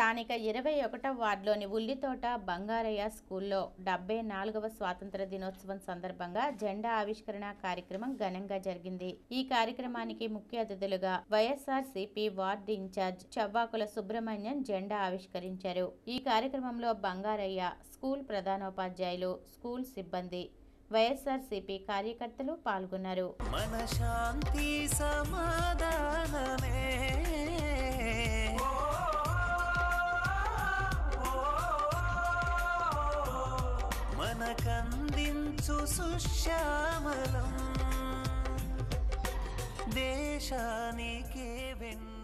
స్థానిక ఇరవై ఒకటవ వార్డులోని ఉల్లితోట బంగారయ్య స్కూల్లో డెబ్బై నాలుగవ స్వాతంత్ర దినోత్సవం సందర్భంగా జెండా ఆవిష్కరణ కార్యక్రమం ఘనంగా జరిగింది ఈ కార్యక్రమానికి ముఖ్య అతిథులుగా YSR CP ward incharge Chavvakula Subrahmanyam జెండా ఆవిష్కరించారు ఈ కార్యక్రమంలో బంగారయ్య స్కూల్ ప్రధానోపాధ్యాయులు స్కూల్ సిబ్బంది వైఎస్ఆర్ సిపి కార్యకర్తలు పాల్గొన్నారు మన శాంతి సమాధానమే మనకందించు సుశ్యామలం దేశానికే వెన్న